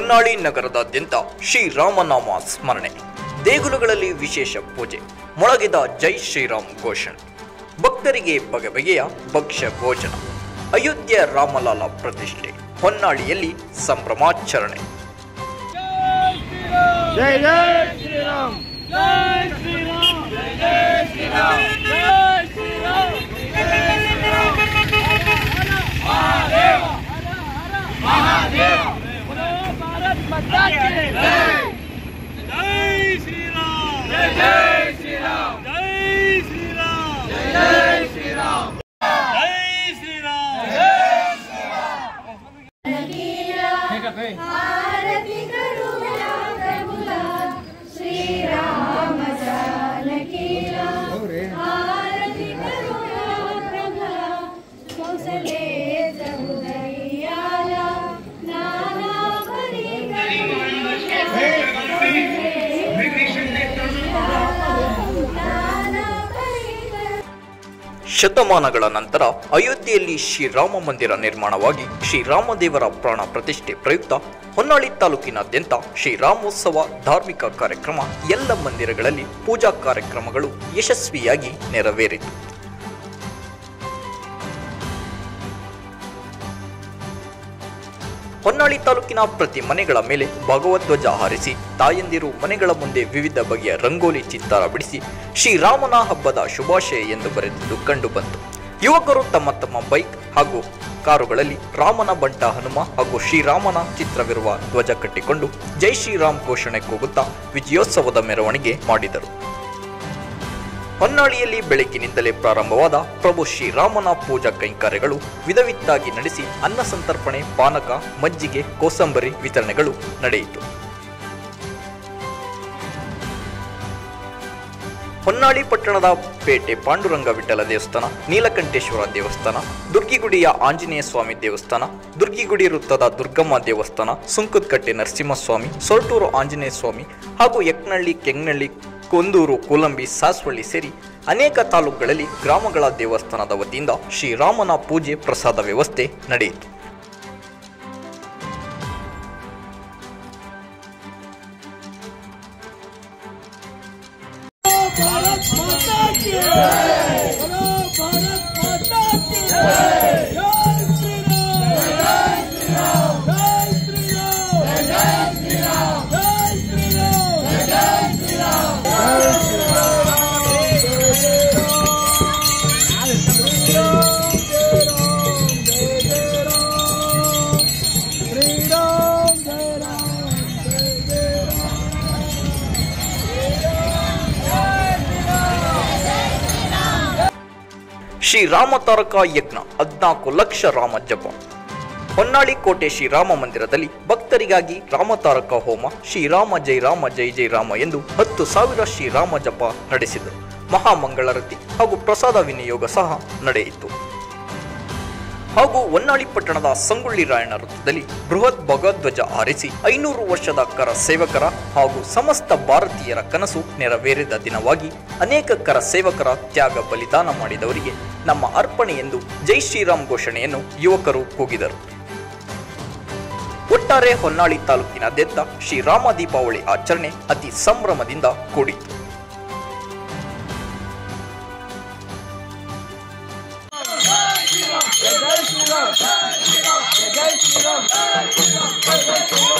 ಹೊನ್ನಾಳಿ ನಗರದಾದ್ಯಂತ ಶ್ರೀರಾಮನಾಮ ಸ್ಮರಣೆ ದೇಗುಲಗಳಲ್ಲಿ ವಿಶೇಷ ಪೂಜೆ ಮೊಳಗಿದ ಜೈ ಶ್ರೀರಾಮ್ ಘೋಷಣೆ ಭಕ್ತರಿಗೆ ಬಗೆ ಬಗೆಯ ಭಕ್ಷ್ಯ ಭೋಜನ ಅಯೋಧ್ಯೆ ರಾಮಲಾಲ ಪ್ರತಿಷ್ಠೆ ಹೊನ್ನಾಳಿಯಲ್ಲಿ ಸಂಭ್ರಮಾಚರಣೆ ಜೈ ಜೈ ಶ್ರೀರಾಮ್ ಜೈ ಶ್ರೀರಾಮ್ ಜೈ ಶ್ರೀರಾಮ್ ಜೈ ಶ್ರೀರಾಮ್ ಭಾರತ್ ಮಾತಾ ಕಿ ಜೈ ಶ್ರೀರಾಮ್ ಜೈ ಜೈ ಶ್ರೀರಾಮ್ ಜೈ ಶ್ರೀರಾಮ್ ಜೈ ಶ್ರೀರಾಮ್ ಜೈ ಶ್ರೀರಾಮ್ आरती करूया प्रभुला श्रीराम जानकीला आरती करूया प्रभुला कौसले चौधरीयाला नाना परी नाना परी ಶತಮಾನಗಳ ನಂತರ ಅಯೋಧ್ಯೆಯಲ್ಲಿ ಶ್ರೀರಾಮ ಮಂದಿರ ನಿರ್ಮಾಣವಾಗಿ ಶ್ರೀರಾಮದೇವರ ಪ್ರಾಣ ಪ್ರತಿಷ್ಠೆ ಪ್ರಯುಕ್ತ ಹೊನ್ನಾಳಿ ತಾಲೂಕಿನಾದ್ಯಂತ ಶ್ರೀರಾಮೋತ್ಸವ ಧಾರ್ಮಿಕ ಕಾರ್ಯಕ್ರಮ ಎಲ್ಲ ಮಂದಿರಗಳಲ್ಲಿ ಪೂಜಾ ಕಾರ್ಯಕ್ರಮಗಳು ಯಶಸ್ವಿಯಾಗಿ ನೆರವೇರಿತು ಹೊನ್ನಾಳಿ ತಾಲೂಕಿನ ಪ್ರತಿ ಮನೆಗಳ ಮೇಲೆ ಭಗವಧ್ವಜ ಹಾರಿಸಿ ತಾಯಂದಿರು ಮನೆಗಳ ಮುಂದೆ ವಿವಿಧ ಬಗೆಯ ರಂಗೋಲಿ ಚಿತ್ತಾರ ಬಿಡಿಸಿ ಶ್ರೀರಾಮನ ಹಬ್ಬದ ಶುಭಾಶಯ ಎಂದು ಬರೆದಿದ್ದು ಕಂಡುಬಂತು ಯುವಕರು ತಮ್ಮ ತಮ್ಮ ಬೈಕ್ ಹಾಗೂ ಕಾರುಗಳಲ್ಲಿ ರಾಮನ ಬಂಟ ಹನುಮ ಹಾಗೂ ಶ್ರೀರಾಮನ ಚಿತ್ರವಿರುವ ಧ್ವಜ ಕಟ್ಟಿಕೊಂಡು ಜೈ ಶ್ರೀರಾಮ್ ಘೋಷಣೆ ಕೂಗುತ್ತಾ ವಿಜಯೋತ್ಸವದ ಮೆರವಣಿಗೆ ಮಾಡಿದರು ಹೊನ್ನಾಳಿಯಲ್ಲಿ ಬೆಳಗ್ಗಿನಿಂದಲೇ ಪ್ರಾರಂಭವಾದ ಪ್ರಭು ಶ್ರೀರಾಮನ ಪೂಜಾ ಕೈಂಕರ್ಯಗಳು ವಿಧವಿತ್ತಾಗಿ ನಡೆಸಿ ಅನ್ನ ಸಂತರ್ಪಣೆ ಪಾನಕ ಮಜ್ಜಿಗೆ ಕೋಸಂಬರಿ ವಿತರಣೆಗಳು ನಡೆಯಿತು ಹೊನ್ನಾಳಿ ಪಟ್ಟಣದ ಪೇಟೆ ಪಾಂಡುರಂಗ ವಿಠಲ ದೇವಸ್ಥಾನ ನೀಲಕಂಠೇಶ್ವರ ದೇವಸ್ಥಾನ ದುರ್ಗಿಗುಡಿಯ ಆಂಜನೇಯ ಸ್ವಾಮಿ ದೇವಸ್ಥಾನ ದುರ್ಗಿಗುಡಿ ವೃತ್ತದ ದುರ್ಗಮ್ಮ ದೇವಸ್ಥಾನ ಸುಂಕದಕಟ್ಟೆ ನರಸಿಂಹಸ್ವಾಮಿ ಸೊರಟೂರು ಆಂಜನೇಯ ಸ್ವಾಮಿ ಹಾಗೂ ಯಕ್ನಳ್ಳಿ ಕೆಂಗನಳ್ಳಿ ಕೊಂದೂರು ಕೋಲಂಬಿ ಸಾಸ್ವಳ್ಳಿ ಸೇರಿ ಅನೇಕ ತಾಲೂಕುಗಳಲ್ಲಿ ಗ್ರಾಮಗಳ ದೇವಸ್ಥಾನದ ವತಿಯಿಂದ ಶ್ರೀರಾಮನ ಪೂಜೆ ಪ್ರಸಾದ ವ್ಯವಸ್ಥೆ ನಡೆಯಿತು भारत माता की जय बोलो भारत माता की जय जय श्री राम जय श्री राम जय श्री राम जय श्री राम जय श्री राम जय श्री राम जय श्री श्री राम जय राम जय जय राम ಶ್ರೀರಾಮ ತಾರಕ ಯಜ್ಞ ಹದ್ನಾಲ್ಕು ಲಕ್ಷ ರಾಮ ಜಪ ಹೊನ್ನಾಳಿ ಕೋಟೆ ಶ್ರೀರಾಮ ಮಂದಿರದಲ್ಲಿ ಭಕ್ತರಿಗಾಗಿ ರಾಮತಾರಕ ಹೋಮ ಶ್ರೀರಾಮ ಜೈ ರಾಮ ಜೈ ಜೈ ರಾಮ ಎಂದು ಹತ್ತು ಸಾವಿರ ಶ್ರೀರಾಮ ಜಪ ನಡೆಸಿದರು ಮಹಾಮಂಗಳಾರತಿ ಹಾಗೂ ಪ್ರಸಾದ ವಿನಿಯೋಗ ಸಹ ನಡೆಯಿತು ಹಾಗೂ ಹೊನ್ನಾಳಿ ಪಟ್ಟಣದ ಸಂಗೊಳ್ಳಿ ರಾಯಣ್ಣ ವೃತ್ತದಲ್ಲಿ ಬೃಹತ್ ಭಗವಧ್ವಜ ಹಾರಿಸಿ ಐನೂರು ವರ್ಷದ ಕರ ಸೇವಕರ ಹಾಗೂ ಸಮಸ್ತ ಭಾರತೀಯರ ಕನಸು ನೆರವೇರಿದ ದಿನವಾಗಿ ಅನೇಕ ಕರ ಸೇವಕರ ತ್ಯಾಗ ಬಲಿದಾನ ಮಾಡಿದವರಿಗೆ ನಮ್ಮ ಅರ್ಪಣೆ ಎಂದು ಜೈ ಶ್ರೀರಾಮ್ ಘೋಷಣೆಯನ್ನು ಯುವಕರು ಕೂಗಿದರು ಒಟ್ಟಾರೆ ಹೊನ್ನಾಳಿ ತಾಲೂಕಿನಾದ್ಯಂತ ಶ್ರೀರಾಮ ದೀಪಾವಳಿ ಆಚರಣೆ ಅತಿ ಸಂಭ್ರಮದಿಂದ ಕೂಡಿತು जय श्री राम जय श्री राम जय श्री राम